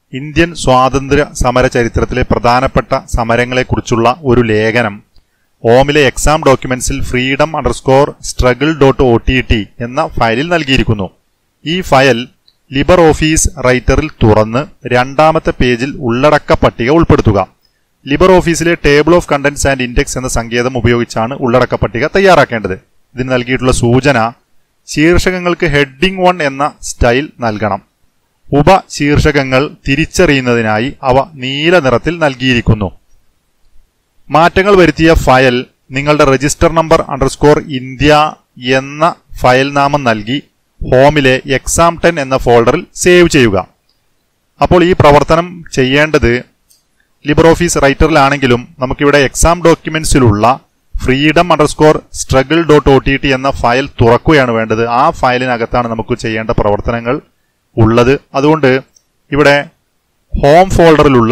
Indian സ്വാതന്ത്ര്യ സമര ചരിത്രത്തിലെ പ്രധാനപ്പെട്ട സമരങ്ങളെക്കുറിച്ചുള്ള ഒരു ലേഖനം ഓമിലെ എക്സാം ഡോക്യുമെന്റ്സിൽ freedom underscore struggle dot O T T എന്ന ഫയലിൽ നൽകിയിരിക്കുന്നു ഈ ഫയൽ ലിബർ ഓഫീസ് റൈറ്ററിൽ തുറന്ന് രണ്ടാമത്തെ പേജിൽ ഉള്ളടക്ക പട്ടിക ഉൾപ്പെടുത്തുക ലിബർ ഓഫീസിലെ table of contents and index എന്ന സങ്കേതം ഉപയോഗിച്ചാണ് ഉള്ളടക്ക പട്ടിക തയ്യാറാക്കേണ്ടത് ഇതിന് നൽകിയിട്ടുള്ള സൂചന ശീർഷകങ്ങൾക്ക് ഹെഡിംഗ് വൺ എന്ന സ്റ്റൈൽ നൽകണം ഉപശീർഷകങ്ങൾ തിരിച്ചറിയുന്നതിനായി അവ നീല നിറത്തിൽ നൽകിയിരിക്കുന്നു മാറ്റങ്ങൾ വരുത്തിയ ഫയൽ നിങ്ങളുടെ രജിസ്റ്റർ നമ്പർ അണ്ടർസ്കോർ ഇന്ത്യ എന്ന ഫയൽ നാമം നൽകി ഹോമിലെ എക്സാം ടെൻ എന്ന ഫോൾഡറിൽ സേവ് ചെയ്യുക അപ്പോൾ ഈ പ്രവർത്തനം ചെയ്യേണ്ടത് ലിബർ ഓഫീസ് റൈറ്ററിലാണെങ്കിലും നമുക്കിവിടെ എക്സാം ഡോക്യുമെന്റ്സിലുള്ള freedom underscore struggle dot O T T എന്ന ഫയൽ തുറക്കുകയാണ് വേണ്ടത് ആ ഫയലിനകത്താണ് നമുക്ക് ചെയ്യേണ്ട പ്രവർത്തനങ്ങൾ ഉള്ളത് അതുകൊണ്ട് ഇവിടെ ഹോം ഫോൾഡറിലുള്ള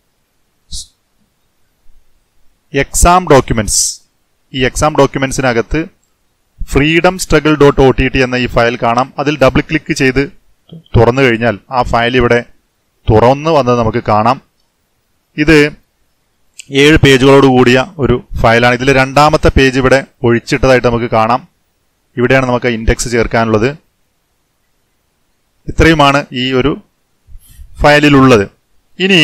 എക്സാം ഡോക്യുമെന്റ്സ് ഈ എക്സാം ഡോക്യുമെന്റ്സിനകത്ത് freedom struggle dot O T T എന്ന ഈ ഫയൽ കാണാം അതിൽ ഡബിൾ ക്ലിക്ക് ചെയ്ത് തുറന്നു കഴിഞ്ഞാൽ ആ ഫയൽ ഇവിടെ തുറന്നു വന്നത് നമുക്ക് കാണാം ഇത് ഏഴ് പേജുകളോട് കൂടിയ ഒരു ഫയലാണ് ഇതിൽ രണ്ടാമത്തെ പേജ് ഇവിടെ ഒഴിച്ചിട്ടതായിട്ട് നമുക്ക് കാണാം ഇവിടെയാണ് നമുക്ക് ഇൻഡെക്സ് ചേർക്കാനുള്ളത് ഇത്രയുമാണ് ഈ ഒരു ഫയലിലുള്ളത് ഇനി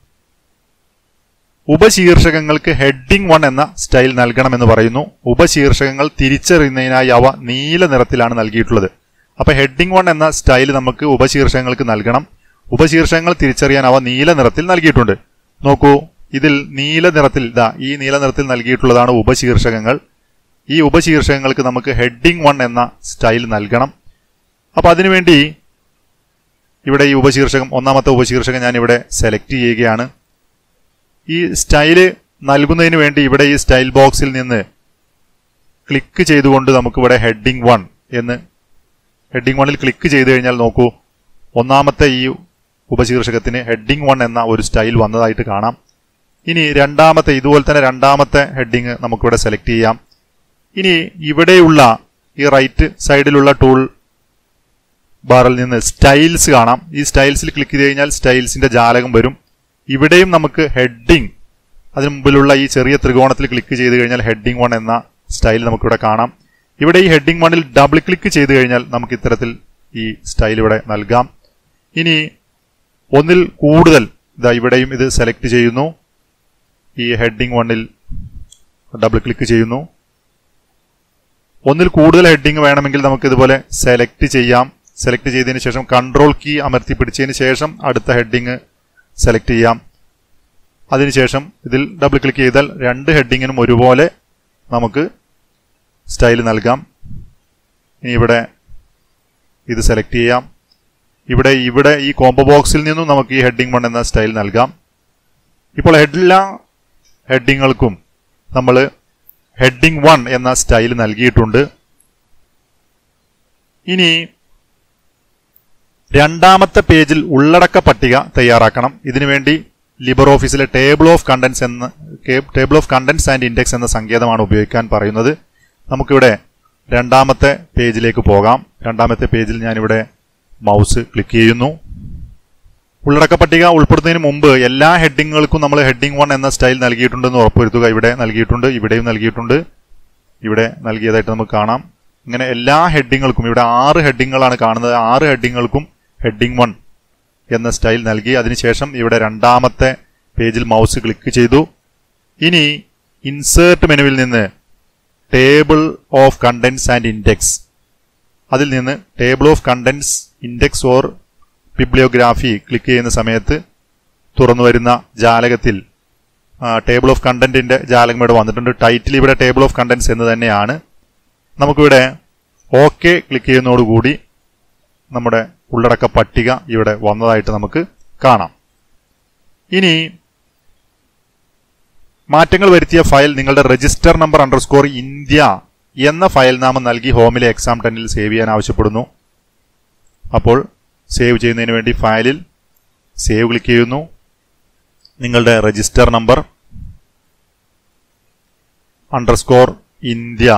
ഉപശീർഷകങ്ങൾക്ക് ഹെഡിംഗ് വൺ എന്ന സ്റ്റൈൽ നൽകണമെന്ന് പറയുന്നു ഉപശീർഷകങ്ങൾ തിരിച്ചറിയുന്നതിനായി അവ നീല നിറത്തിലാണ് നൽകിയിട്ടുള്ളത് അപ്പൊ ഹെഡിംഗ് വൺ എന്ന സ്റ്റൈൽ നമുക്ക് ഉപശീർഷകങ്ങൾക്ക് നൽകണം ഉപശീർഷകങ്ങൾ തിരിച്ചറിയാൻ അവ നീല നിറത്തിൽ നൽകിയിട്ടുണ്ട് നോക്കൂ ഇതിൽ നീല നിറത്തിൽ ഇതാ ഈ നീല നിറത്തിൽ നൽകിയിട്ടുള്ളതാണ് ഉപശീർഷകങ്ങൾ ഈ ഉപശീർഷകങ്ങൾക്ക് നമുക്ക് ഹെഡിംഗ് വൺ എന്ന സ്റ്റൈൽ നൽകണം അപ്പൊ അതിനുവേണ്ടി ഇവിടെ ഈ ഉപശീർഷകം ഒന്നാമത്തെ ഉപശീർഷകം ഞാൻ ഇവിടെ സെലക്ട് ചെയ്യുകയാണ് ഈ സ്റ്റൈല് നൽകുന്നതിന് വേണ്ടി ഇവിടെ ഈ സ്റ്റൈൽ ബോക്സിൽ നിന്ന് ക്ലിക്ക് ചെയ്തുകൊണ്ട് നമുക്ക് ഇവിടെ ഹെഡിംഗ് വൺ എന്ന് ഹെഡിംഗ് വണ്ണിൽ ക്ലിക്ക് ചെയ്ത് കഴിഞ്ഞാൽ നോക്കൂ ഒന്നാമത്തെ ഈ ഉപശീർഷകത്തിന് ഹെഡിംഗ് വൺ എന്ന ഒരു സ്റ്റൈൽ വന്നതായിട്ട് കാണാം ഇനി രണ്ടാമത്തെ ഇതുപോലെ തന്നെ രണ്ടാമത്തെ ഹെഡിങ് നമുക്കിവിടെ സെലക്ട് ചെയ്യാം ഇനി ഇവിടെയുള്ള ഈ റൈറ്റ് സൈഡിലുള്ള ടൂൾ ബാറിൽ നിന്ന് സ്റ്റൈൽസ് കാണാം ഈ സ്റ്റൈൽസിൽ ക്ലിക്ക് ചെയ്ത് കഴിഞ്ഞാൽ സ്റ്റൈൽസിന്റെ ജാലകം വരും ഇവിടെയും നമുക്ക് ഹെഡിങ് അതിന് മുമ്പിലുള്ള ഈ ചെറിയ ത്രികോണത്തിൽ ക്ലിക്ക് ചെയ്ത് കഴിഞ്ഞാൽ ഹെഡിങ് വൺ എന്ന സ്റ്റൈൽ നമുക്കിവിടെ കാണാം ഇവിടെ ഈ ഹെഡിങ് വണ്ണിൽ ഡബിൾ ക്ലിക്ക് ചെയ്ത് കഴിഞ്ഞാൽ നമുക്ക് ഇത്തരത്തിൽ ഈ സ്റ്റൈൽ ഇവിടെ നൽകാം ഇനി ഒന്നിൽ കൂടുതൽ ഇതാ ഇവിടെയും ഇത് സെലക്ട് ചെയ്യുന്നു ഈ ഹെഡിങ് വണ്ണിൽ ഡബിൾ ക്ലിക്ക് ചെയ്യുന്നു ഒന്നിൽ കൂടുതൽ ഹെഡിങ് വേണമെങ്കിൽ നമുക്ക് ഇതുപോലെ സെലക്ട് ചെയ്യാം സെലക്ട് ചെയ്തതിന് ശേഷം കൺട്രോൾ കീ അമർത്തി പിടിച്ചതിന് ശേഷം അടുത്ത ഹെഡിങ് സെലക്ട് ചെയ്യാം അതിനുശേഷം ഇതിൽ ഡബിൾ ക്ലിക്ക് ചെയ്താൽ രണ്ട് ഹെഡിങ്ങിനും ഒരുപോലെ നമുക്ക് സ്റ്റൈൽ നൽകാം ഇനി ഇവിടെ ഇത് സെലക്ട് ചെയ്യാം ഇവിടെ ഇവിടെ ഈ കോംബോ ബോക്സിൽ നിന്നും നമുക്ക് ഈ ഹെഡിങ് വൺ എന്ന സ്റ്റൈൽ നൽകാം ഇപ്പോൾ എല്ലാ ഹെഡിങ്ങുകൾക്കും നമ്മൾ ഹെഡിങ് വൺ എന്ന സ്റ്റൈൽ നൽകിയിട്ടുണ്ട് ഇനി രണ്ടാമത്തെ പേജിൽ ഉള്ളടക്ക പട്ടിക തയ്യാറാക്കണം ഇതിനുവേണ്ടി ലിബർ ഓഫീസിലെ ടേബിൾ ഓഫ് കണ്ടന്റ്സ് എന്ന table of contents and index എന്ന സങ്കേതമാണ് ഉപയോഗിക്കാൻ പറയുന്നത് നമുക്കിവിടെ രണ്ടാമത്തെ പേജിലേക്ക് പോകാം രണ്ടാമത്തെ പേജിൽ ഞാനിവിടെ മൗസ് ക്ലിക്ക് ചെയ്യുന്നു ഉള്ളടക്ക പട്ടിക ഉൾപ്പെടുത്തുന്നതിന് മുമ്പ് എല്ലാ ഹെഡിങ്ങുകൾക്കും നമ്മൾ ഹെഡിങ് വൺ എന്ന സ്റ്റൈൽ നൽകിയിട്ടുണ്ടെന്ന് ഉറപ്പുവരുത്തുക ഇവിടെ നൽകിയിട്ടുണ്ട് ഇവിടെയും നൽകിയിട്ടുണ്ട് ഇവിടെ നൽകിയതായിട്ട് നമുക്ക് കാണാം ഇങ്ങനെ എല്ലാ ഹെഡിങ്ങുകൾക്കും ഇവിടെ ആറ് ഹെഡിങ്ങുകളാണ് കാണുന്നത് ആറ് ഹെഡിങ്ങുകൾക്കും ഹെഡിങ് വൺ എന്ന സ്റ്റൈൽ നൽകി അതിനുശേഷം ഇവിടെ രണ്ടാമത്തെ പേജിൽ മൗസ് ക്ലിക്ക് ചെയ്തു ഇനി ഇൻസേർട്ട് മെനുവിൽ നിന്ന് table of contents and index അതിൽ നിന്ന് table of contents index or bibliography click ചെയ്യുന്ന സമയത്ത് തുറന്നു വരുന്ന ജാലകത്തിൽ ടേബിൾ ഓഫ് കണ്ടന്റിന്റെ ജാലകം ഇവിടെ വന്നിട്ടുണ്ട് ടൈറ്റിൽ ഇവിടെ ടേബിൾ ഓഫ് കണ്ടന്റ്സ് എന്ന് തന്നെയാണ് നമുക്കിവിടെ ഓക്കെ ക്ലിക്ക് ചെയ്യുന്നതോടുകൂടി നമ്മുടെ ഉള്ളടക്ക പട്ടിക ഇവിടെ വന്നതായിട്ട് നമുക്ക് കാണാം ഇനി മാറ്റങ്ങൾ വരുത്തിയ ഫയൽ നിങ്ങളുടെ രജിസ്റ്റർ നമ്പർ അണ്ടർസ്കോർ ഇന്ത്യ എന്ന ഫയൽ നാമം നൽകി ഹോമിലെ എക്സാം ടെന്നിൽ സേവ് ചെയ്യാൻ ആവശ്യപ്പെടുന്നു അപ്പോൾ സേവ് ചെയ്യുന്നതിന് വേണ്ടി ഫയലിൽ സേവ് ക്ലിക്ക് ചെയ്യുന്നു നിങ്ങളുടെ രജിസ്റ്റർ നമ്പർ അണ്ടർസ്കോർ ഇന്ത്യ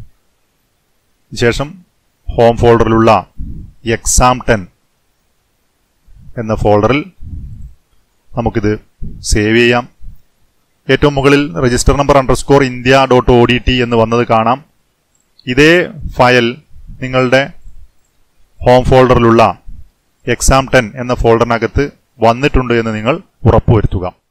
ശേഷം ഹോം ഫോൾഡറിലുള്ള എക്സാം ടെൻ എന്ന ഫോൾഡറിൽ നമുക്കിത് സേവ് ചെയ്യാം ഏറ്റവും മുകളിൽ register number underscore India dot O D T എന്ന് വന്നത് കാണാം ഇതേ ഫയൽ നിങ്ങളുടെ ഹോം ഫോൾഡറിലുള്ള എക്സാം ടെൻ എന്ന ഫോൾഡറിനകത്ത് വന്നിട്ടുണ്ട് എന്ന് നിങ്ങൾ ഉറപ്പുവരുത്തുക